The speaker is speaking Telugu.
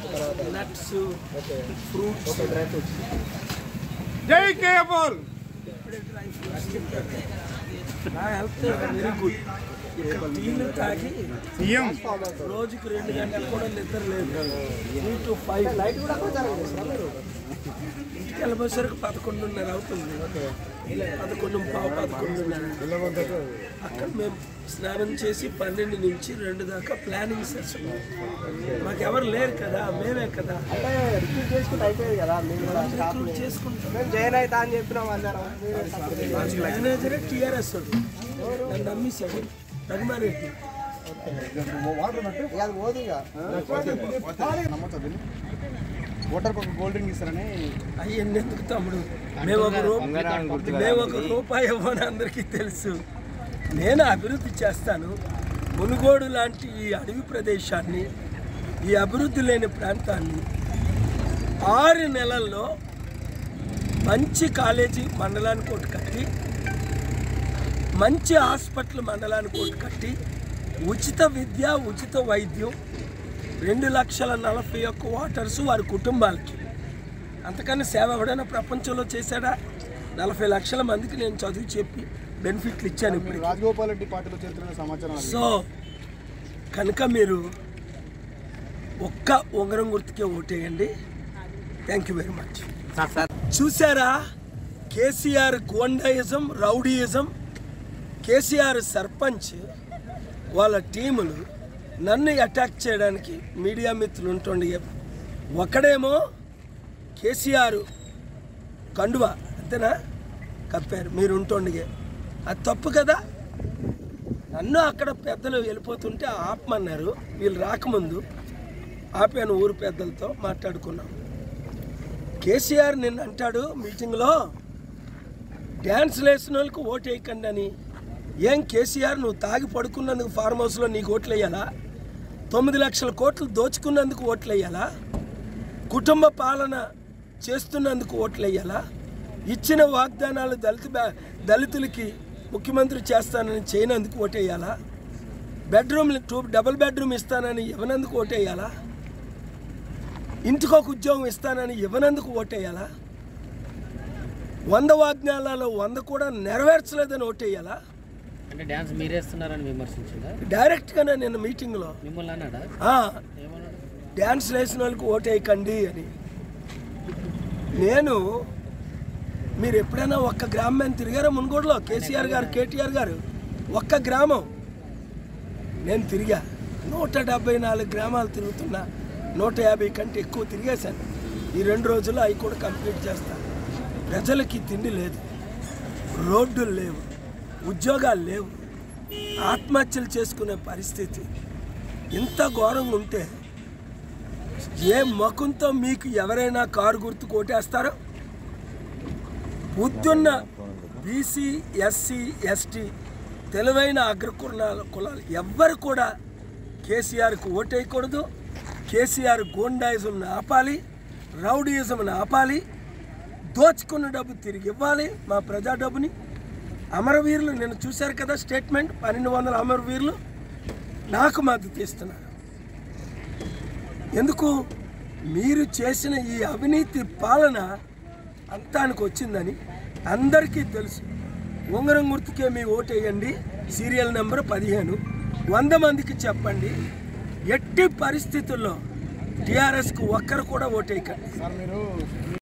నట్స్ ఫ్రూట్స్ డ్రై ఫ్రూట్స్ జై కేబుల్ నా హెల్త్ వెరీ గుడ్ ఇక్కడ టీలు తాగి సీఎం రోజుకి రెండు గంటలు కూడా నిద్ర లేదు త్రీ టు ఫైవ్ నైట్ కూడా ప్రచారం చేస్తారా మీరు ఇంటికి వెళ్ళబోసరికి పదకొండున్నర అవుతుంది పదకొండు పావు పదకొండున్నర అక్కడ మేము స్నానం చేసి పన్నెండు నుంచి రెండు దాకా ప్లానింగ్ సెషన్ మాకెవరు లేరు కదా మేమే కదా అంటే రిక్రూట్ చేసుకుంటే అయిపోయేది కదా మీరు కూడా స్టాఫ్ రిక్రూట్ చేసుకుంటాం మేము జాయిన్ అవుతా అని చెప్పినాం అందరం మీరే సపోర్ట్ చేయండి. మేనేజరే టీఆర్ఎస్ నన్ను నమ్మిస్తాడు రఘుమారెడ్డి ఇక అది పోదు ఇక ఓటర్కి ఒక గోల్డ్ రింగ్ ఇస్తారని అయ్యన్ని ఎందుకు తమ్ముడు మేము ఒక రూపాయి మేము ఒక రూపాయి ఇవ్వని అందరికీ తెలుసు నేను అభివృద్ధి చేస్తాను మునుగోడు లాంటి ఈ అడవి ప్రదేశాన్ని ఈ అభివృద్ధి లేని ప్రాంతాన్ని ఆరు నెలల్లో మంచి కాలేజీ మండలానికి ఒకటి కట్టి మంచి హాస్పిటల్ మండలానికి ఒకటి కట్టి ఉచిత విద్య ఉచిత వైద్యం రెండు లక్షల నలభై ఒక్క వాటర్స్ వారి కుటుంబాలకి అంతకన్నా సేవ ఎవడైనా ప్రపంచంలో చేశాడా నలభై లక్షల మందికి నేను చదువు చెప్పి బెనిఫిట్లు ఇచ్చాను ఇప్పుడు రాజగోపాల్ రెడ్డి పార్టీలో చేరుతున్న సమాచారం సో కనుక మీరు ఒక్క ఉంగరం గుర్తుకే ఓటేయండి థ్యాంక్ యూ వెరీ మచ్ చూసారా కేసీఆర్ గోండాయిజం రౌడీయిజం కేసీఆర్ సర్పంచ్ వాళ్ళ టీములు నన్ను అటాక్ చేయడానికి మీడియా మిత్రులు ఉంటుండే ఒకడేమో కేసీఆర్ కండువా అంతేనా కప్పారు మీరు ఉంటుండే అది తప్పు కదా నన్ను అక్కడ పెద్దలు వెళ్ళిపోతుంటే ఆపమన్నారు వీళ్ళు రాకముందు ఆపాను ఊరు పెద్దలతో మాట్లాడుకున్నాం కేసీఆర్ నిన్న అంటాడు మీటింగ్లో డ్యాన్స్ వేసిన వాళ్ళకి ఓటు వేయకండి అని ఏం కేసీఆర్ నువ్వు తాగి పడుకున్నందుకు ఫార్మ్ హౌస్లో నీకు ఓట్లు వేయాలా తొమ్మిది లక్షల కోట్లు దోచుకున్నందుకు ఓట్లు వేయాలా కుటుంబ పాలన చేస్తున్నందుకు ఓట్లు వేయాలా ఇచ్చిన వాగ్దానాలు దళిత బ్యా- దళితులకి ముఖ్యమంత్రి చేస్తానని చేయనందుకు ఓటేయాలా బెడ్రూమ్ టూ డబుల్ బెడ్రూమ్ ఇస్తానని ఇవ్వనందుకు ఓటేయాలా ఇంటికి ఒక ఉద్యోగం ఇస్తానని ఇవ్వనందుకు ఓటేయాలా వంద వాగ్దానాలలో వంద కూడా నెరవేర్చలేదని ఓటేయాలా అంటే డ్యాన్స్ మీరేస్తున్నారని విమర్శించిందా డైరెక్ట్గానే నిన్న మీటింగ్లో మిమ్మల్ని అన్నాడా ఆ, ఏమన్నాడు డ్యాన్స్ వేసిన వాళ్ళకి ఓటేయకండి అని నేను మీరు ఎప్పుడైనా ఒక్క గ్రామం మీద తిరిగారా మున్గోడులో కేసీఆర్ గారు కేటీఆర్ గారు ఒక్క గ్రామం నేను తిరిగా నూట డెబ్బై నాలుగు గ్రామాలు తిరుగుతున్నా నూట యాభై కంటే ఎక్కువ తిరిగేశాను ఈ రెండు రోజుల్లో అవి కూడా కంప్లీట్ చేస్తాను ప్రజలకి తిండి లేదు రోడ్డులు లేవు ఉద్యోగాలు లేవు ఆత్మహత్యలు చేసుకునే పరిస్థితి ఇంత ఘోరంగా ఉంటే ఏ మకంతో మీకు ఎవరైనా కారు గుర్తు కొట్టేస్తారో బుద్ధున్న బీసీ ఎస్సీ ఎస్టీ తెలివైన అగ్రకులాల కులాలు ఎవ్వరు కూడా కేసీఆర్కు ఓటేయకూడదు కేసీఆర్ గోండాయిజంను ఆపాలి రౌడీయిజంను ఆపాలి దోచుకున్న డబ్బు తిరిగి ఇవ్వాలి మా ప్రజా డబ్బుని అమరవీరులు నేను చూశారు కదా స్టేట్మెంట్ పన్నెండు వందల అమరవీరులు నాకు మద్దతు ఇస్తున్నారు ఎందుకు మీరు చేసిన ఈ అవినీతి పాలన అంతానికి వచ్చిందని అందరికీ తెలుసు ఉంగరం గుర్తుకే మీ ఓటేయండి సీరియల్ నెంబర్ పదిహేను వంద మందికి చెప్పండి ఎట్టి పరిస్థితుల్లో టీఆర్ఎస్కు ఒక్కరు కూడా ఓటేయకండి సార్ మీరు